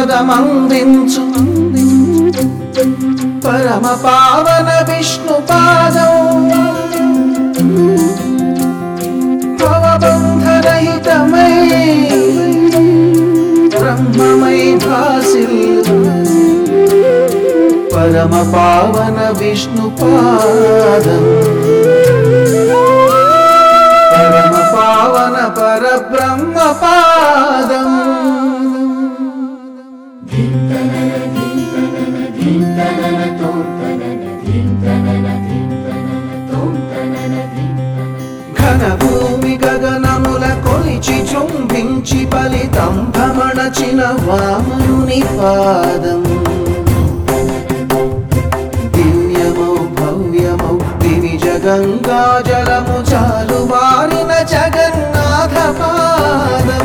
పదమందించు పరమ పావన విష్ణు పాదం భవబంధరహితమై బ్రహ్మమై భాసిల్లు పరమ పావన విష్ణు పాదం పరమ పావన పరబ్రహ్మ పాదం ఘన భూమి గగనముల కొలిచి చుంబించి ఫలితం భ్రమణచిన వామనుని పాదం దివ్యమౌ భవ్యమౌ దివి జగంగా జలము చాలు వారిన జగన్నాథ పాదం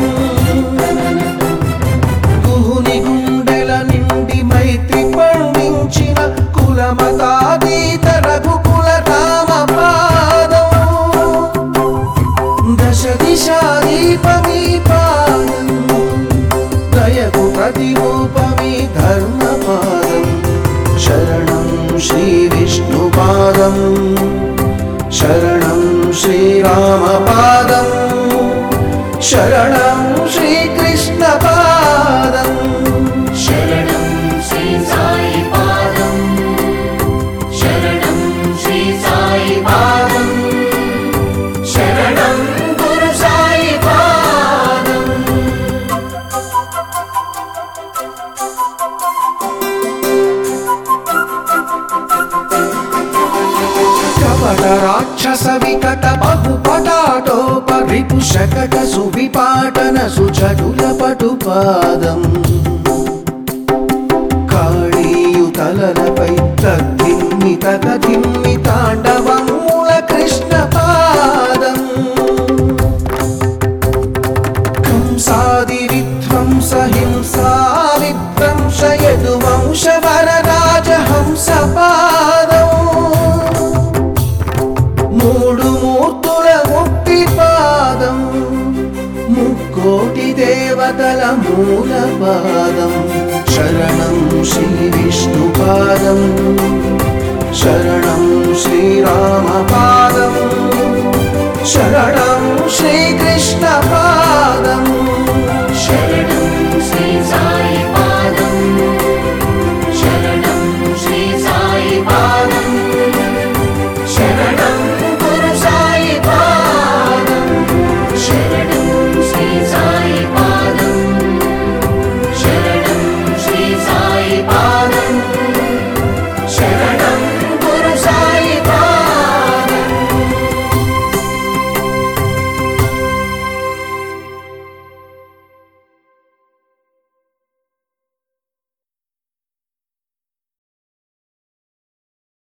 గుహుని గుండెల నిండి మైత్రి పండించిన కులమతాతీత రఘుకుల రామ పాదం దశ దిశా దీపమీ పాదం దయకు ప్రతిరూపమీ ధర్మపాదం శరణం శ్రీ విష్ణుపాదం శరణం శ్రీరామపాదం శరణం శ్రీకృష్ణపాదం శరణం శ్రీ సాయి పాదం శరణం శ్రీ సాయి పాదం శరణం గురు సాయి పాదం కపట రాక్షస వికట బహుపటాటోప రిపు శకట సువిపాటన సుచటుల పటుపాదం కాళీయుతలపై తగ్గిమ్మి తగదిమ్మి తాండవమూల కృష్ణ పాదం కంసాది విధ్వంస హింసా విధ్వంస యదు వంశ వరరాజ హంస పాదం మూడు మూర్తుల ముక్తి పాదం ముక్కోటి దేవతల మూల పాదం శరణం శ్రీ విష్ణు పాదం శరణం శ్రీరామ పాదం